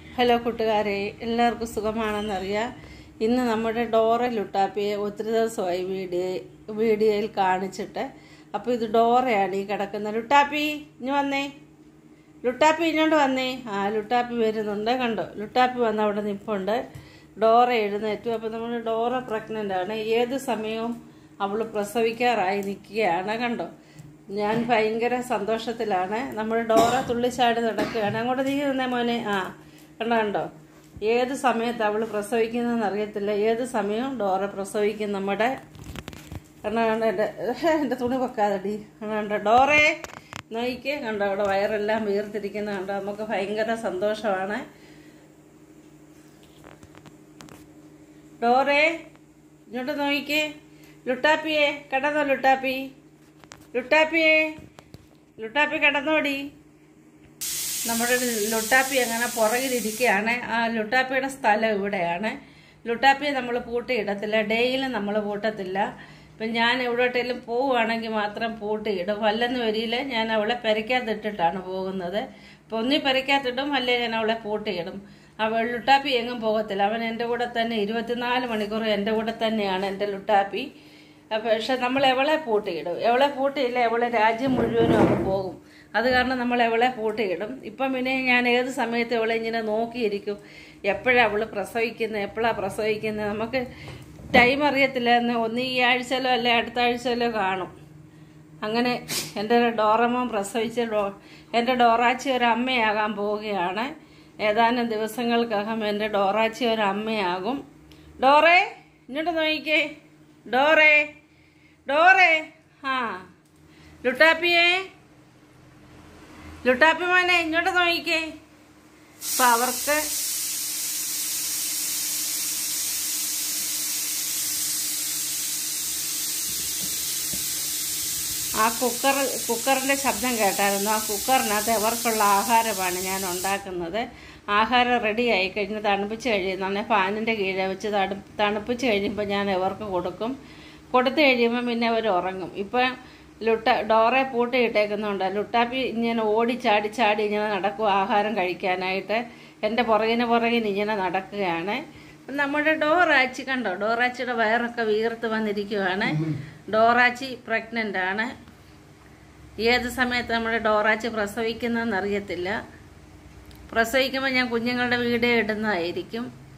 hello കൂട്ടുകാരെ എല്ലാവർക്കും സുഖമാണെന്നറിയാം ഇന്ന് നമ്മുടെ ഡോറ ലുട്ടാപ്പിയെ ഒത്തിരി ദിവസമായി വീഡിയോ വീഡിയോയിൽ കാണിച്ചിട്ട് അപ്പോൾ ഇത് ഡോറയാണ് ഈ കിടക്കുന്നത് ലുട്ടാപ്പി ഇനി വന്നേ ലുട്ടാപ്പി ഇങ്ങോട്ട് വന്നേ ആ ലുട്ടാപ്പി വരുന്നുണ്ട് കണ്ടോ ലുട്ടാപ്പി വന്ന് അവിടെ നിൽപ്പുണ്ട് ഡോറ എഴുന്നേറ്റു അപ്പോൾ നമ്മൾ ഡോറ പ്രഗ്നൻ്റ് ആണ് ഏത് സമയവും അവൾ പ്രസവിക്കാറായി നിൽക്കുകയാണ് കണ്ടോ ഞാൻ ഭയങ്കര സന്തോഷത്തിലാണ് നമ്മൾ ഡോറ തുള്ളിച്ചാടി നടക്കുകയാണ് അങ്ങോട്ട് നീ നിന്നേ മോനെ ആ കണ്ടോ കണ്ടോ ഏത് സമയത്ത് അവൾ പ്രസവിക്കുന്നതെന്ന് അറിയത്തില്ല ഏത് സമയവും ഡോറ പ്രസവിക്കും നമ്മുടെ കണ്ടോ കണ്ടോ എൻ്റെ എൻ്റെ തുണി വെക്കാതെടി കണ്ടോ കണ്ടോ ഡോറേ നോയിക്കേ കണ്ടോ അവിടെ വയറെല്ലാം വീർത്തിരിക്കുന്ന കണ്ടോ നമുക്ക് ഭയങ്കര സന്തോഷമാണ് ഡോറേ ഇങ്ങോട്ട് നോയിക്കേ ലുട്ടാപ്പിയെ കിടന്നോ ലുട്ടാപ്പി ലുട്ടാപ്പിയെ ലുട്ടാപ്പി കിടന്നോടി നമ്മുടെ ലുട്ടാപ്പി അങ്ങനെ പുറകിലിരിക്കുകയാണ് ആ ലുട്ടാപ്പിയുടെ സ്ഥലം ഇവിടെയാണ് ലുട്ടാപ്പിയെ നമ്മൾ പൂട്ടിയിടത്തില്ല ഡെയിലി നമ്മൾ പൂട്ടത്തില്ല ഇപ്പം ഞാൻ എവിടോട്ടേലും പോവുകയാണെങ്കിൽ മാത്രം പൂട്ടിയിടും വല്ലെന്ന് വരിയിൽ ഞാൻ അവളെ പെരയ്ക്കകത്തിട്ടിട്ടാണ് പോകുന്നത് അപ്പോൾ ഒന്നി പെരയ്ക്കകത്തിടും അല്ലേ ഞാൻ അവളെ പൂട്ടിയിടും അവൾ ലുട്ടാപ്പി എങ്ങും പോകത്തില്ല അവൻ എൻ്റെ കൂടെ തന്നെ ഇരുപത്തിനാല് മണിക്കൂർ എൻ്റെ കൂടെ തന്നെയാണ് എൻ്റെ ലുട്ടാപ്പി അപ്പോൾ പക്ഷെ നമ്മൾ എവളെ പൂട്ടിയിടും എവളെ പൂട്ടിയില്ല എവളെ രാജ്യം മുഴുവനും അവൾ പോകും അത് കാരണം നമ്മൾ എവളെ പൂട്ടിയിടും ഇപ്പം പിന്നെ ഞാൻ ഏത് സമയത്ത് എവളെ ഇങ്ങനെ നോക്കിയിരിക്കും എപ്പോഴാണ് അവൾ പ്രസവിക്കുന്നത് എപ്പോഴാണ് പ്രസവിക്കുന്നത് നമുക്ക് ടൈം അറിയത്തില്ല എന്ന് ഒന്ന് ഈ ആഴ്ചയിലോ അല്ലെ അടുത്ത ആഴ്ചയിലോ കാണും അങ്ങനെ എൻ്റെ ഡോറമോൻ പ്രസവിച്ച ഡോ എൻ്റെ ഡോറാച്ചി ഒരു അമ്മയാകാൻ പോവുകയാണ് ഏതാനും ദിവസങ്ങൾക്കകം എൻ്റെ ഡോറാച്ചി ഒരു അമ്മയാകും ഡോറേ ഇങ്ങോട്ട് നോക്കിക്കേ ഡോറേ ഡോറേ ആ ലുട്ടാപ്പിയേ ലുട്ടാപ്പി മോനെ ഇങ്ങോട്ട് നോക്കിക്കേ അപ്പൊ അവർക്ക് ആ കുക്കർ കുക്കറിൻ്റെ ശബ്ദം കേട്ടായിരുന്നു ആ കുക്കറിനകത്ത് എവർക്കുള്ള ആഹാരമാണ് ഞാൻ ഉണ്ടാക്കുന്നത് ആഹാരം റെഡി ആയി കഴിഞ്ഞ് തണുപ്പിച്ച് കഴിയുന്നതാണ് ഫാനിൻ്റെ കീഴെ വെച്ച് തണു തണുപ്പിച്ച് കഴിയുമ്പോൾ ഞാൻ എവർക്ക് കൊടുക്കും കൊടുത്തു കഴിയുമ്പോൾ പിന്നെ അവർ ഉറങ്ങും ഇപ്പം ലുട്ട ഡോറെ പൂട്ടിയിട്ടേക്കുന്നുണ്ട് ലുട്ടാപ്പി ഇങ്ങനെ ഓടി ചാടി ചാടി ഇങ്ങനെ നടക്കും ആഹാരം കഴിക്കാനായിട്ട് എൻ്റെ പുറകിന് പുറകിന് ഇങ്ങനെ നടക്കുകയാണ് നമ്മുടെ ഡോറാച്ചി കണ്ടോ ഡോറാച്ചിയുടെ വയറൊക്കെ വീർത്ത് വന്നിരിക്കുവാണ് ഡോറാച്ചി പ്രഗ്നൻ്റ് ആണ് ഏത് സമയത്ത് നമ്മുടെ ഡോറാച്ചി പ്രസവിക്കുന്നതെന്ന് അറിയത്തില്ല പ്രസവിക്കുമ്പോൾ ഞാൻ കുഞ്ഞുങ്ങളുടെ വീഡിയോ ഇടുന്നതായിരിക്കും